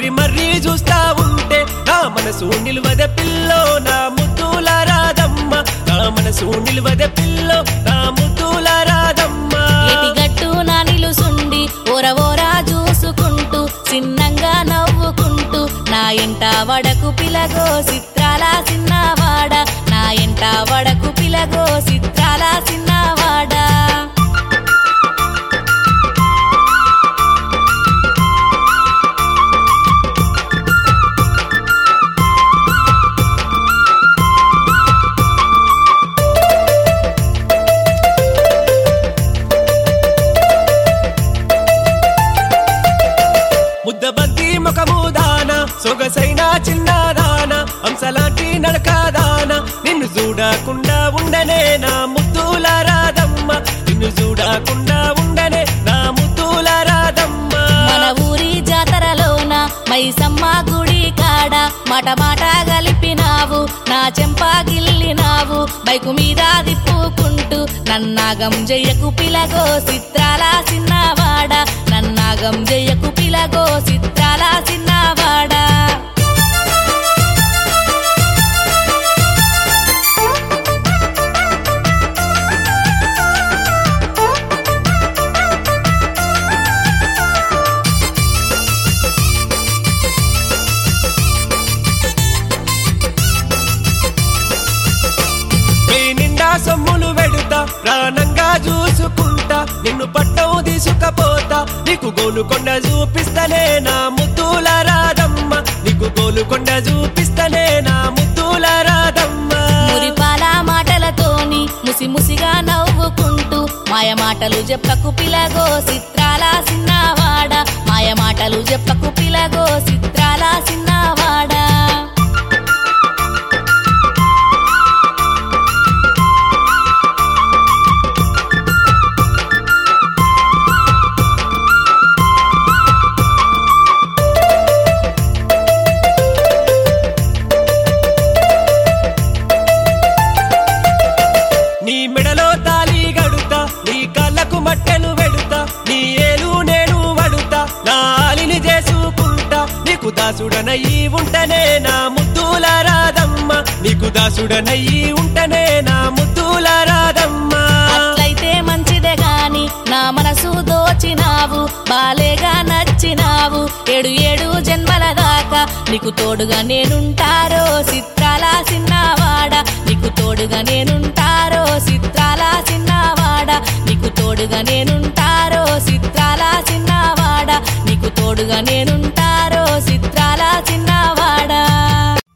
మర్రి మర్రి చూస్తా ఉంటే నా మనసు నిలువద పిల్లో నా ముద్దుల రాదమ్మ నా మనసు నిలువద పిల్లో నా ముద్దుల రాదమ్మ ఎటిగట్టు నా నిలుసుండి ఓర ఓరా చూసుకుంటూ చిన్నంగా నవ్వుకుంటూ నా ఎంట వడకు పిలగో చిత్రాల చిన్నవాడ నా ఎంట వడకు పిలగో చిత్రాల చిన్నవాడ ముద్దబంతి ముఖము దాన సొగసైన చిన్నదాన హంసలాంటి నడకదాన నిన్ను చూడకుండా ఉండనే నా ముద్దుల రాదమ్మ నిన్ను చూడకుండా ఉండనే నా ముద్దుల రాదమ్మ మన ఊరి జాతరలోన మైసమ్మ గుడి కాడ మాట మాట కలిపినావు నా చెంప గిల్లినావు బైకు మీద తిప్పుకుంటూ నన్నాగం జయ్యకు పిలగో చిత్రాల చిన్నవాడ నన్నాగం జయ్యకు పిలగో చిత్రాల చిన్నవాడ నీ నిండా సొమ్ములు వెడుతా ప్రాణంగా చూసుకుంటా నిన్ను పట్టం తీసుకపోతా నీకు గోలుకొండ చూపిస్తనే నా ముద్దుల రాదమ్మ నీకు గోలుకొండ చూపిస్తనే నా ముద్దుల రాదమ్మ మురిపాల మాటలతోని ముసి ముసిగా నవ్వుకుంటూ మాయ మాటలు చెప్పకు పిలగో చిత్రాల చిన్నవాడ మాయ మాటలు చెప్పకు పిలగో చిత్రాల చిన్నవాడ నీ మెడలో తాలి గడుతా నీ కళ్ళకు మట్టెలు వెడుతా నీ ఏలు నేను వడుతా నా ఆలిని చేసుకుంటా నీకు దాసుడనయ్యి ఉంటనే నా ముద్దుల రాదమ్మ నీకు దాసుడనయ్యి ఉంటనే నా ముద్దుల రాదమ్మ అట్లయితే మంచిదే గాని నా మనసు దోచినావు బాలేగా నచ్చినావు ఏడు ఏడు జన్మల దాకా నీకు తోడుగా నేనుంటారో చిత్రాల చిన్నవాడ నీకు తోడుగా నేనుంటారో చిత్రాల చిన్నవాడ నీకు తోడుగా నేనుంటారో చిత్రాల చిన్నవాడ నీకు తోడుగా నేనుంటా